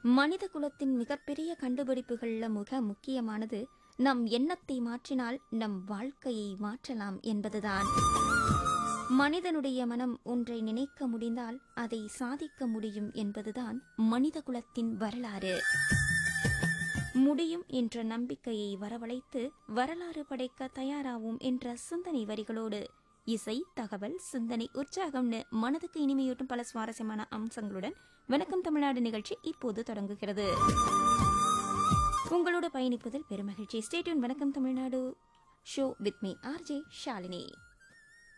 மனித குலத்தின் மிகப்பெரிய கண்டுபிடிப்புகள்ல மிக முக்கியமானது நம் எண்ணத்தை மாற்றினால் நம் வாழ்க்கையை மாற்றலாம் என்பதுதான் மனிதனுடைய மனம் ஒன்றை நினைக்க முடிந்தால் அதை சாதிக்க முடியும் என்பதுதான் மனித குலத்தின் வரலாறு முடியும் என்ற நம்பிக்கையை வரவழைத்து வரலாறு படைக்க தயாராகும் என்ற சிந்தனை வரிகளோடு இசை தகவல் சிந்தனை உற்சாகம்னு மனதுக்கு இனிமையூட்டும் பல சுவாரஸ்யமான அம்சங்களுடன் வணக்கம் தமிழ்நாடு நிகழ்ச்சி இப்போது தொடங்குகிறது உங்களோட பயணிப்பதில் பெருமகிழ்ச்சி ஸ்டேட்யூன் வணக்கம் Tamil Nadu show with me RJ Shalini